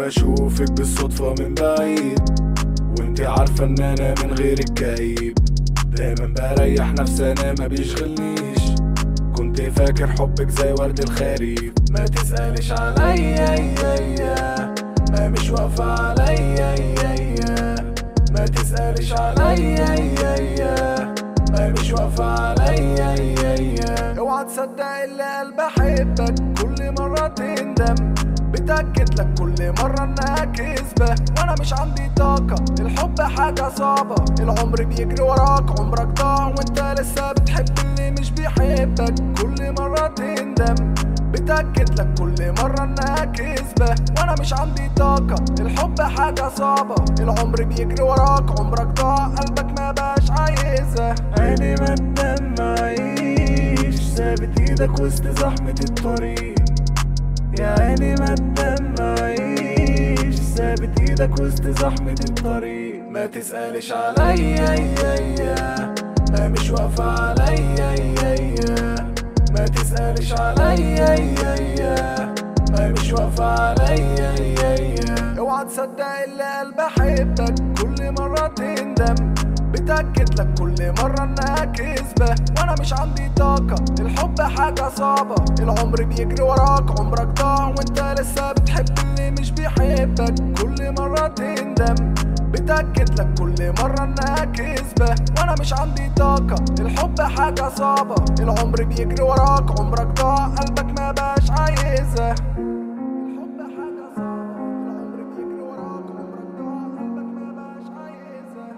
بشوفك بالصدفة من بعيد وانتي عارفة ان انا من غيرك كئيب دايما بريح نفسي انا ما بيشغلنيش كنت فاكر حبك زي ورد الخريف ما تسألش عليا ما مش واقفة عليا ما تسألش عليا ما مش واقفة عليا اوعى تصدق اللي قلبي احبك كل مرة تندم بتأكد لك كل مرة انها كذبة وانا مش عندي طاقة الحب حاجة صعبة العمر بيجري وراك عمرك ضاع وانت لسه بتحب اللي مش بيحبك كل مرة تندم بتأكد لك كل مرة انها كذبة وانا مش عندي طاقة الحب حاجة صعبة العمر بيجري وراك عمرك ضاع قلبك ما بقاش عايزة عيني ما تدمعيش ثابت ايدك وسط زحمة الطريق يا عيني ما تدمعيش ثابت ايدك وسط زحمة الطريق ما تسألش عليا ما مش واقفة عليا ما تسألش عليا ما مش واقفة عليا اوعى تصدق اللي قلبي احبك كل مرة تندم بتأكد لك كل مرة انها كذبة وانا مش عندي طاقة الحب حاجة صعبة العمر بيجري وراك عمرك ضاع وانت لسه بتحب اللي مش بيحبك كل مرة تندم بتأكد لك كل مرة انها كذبة وانا مش عندي طاقة الحب حاجة صعبة العمر بيجري وراك عمرك ضاع قلبك ما بقاش عايزة الحب حاجة صعبة العمر بيجري وراك عمرك ضاع قلبك ما بقاش عايزة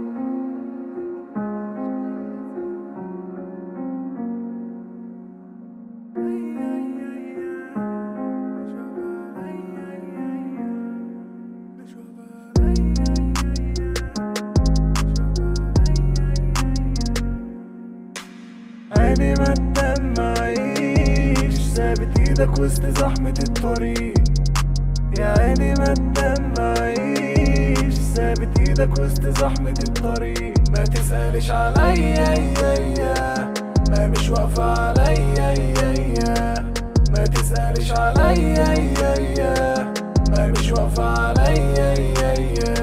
عيني ما تدمعيش ثابت ايدك وسط زحمة الطريق يا عيني ما تدمعيش ثابت ايدك وسط زحمة الطريق ما تسألش عليا ما مش واقفة عليا ما تسألش عليا ما مش واقفة عليا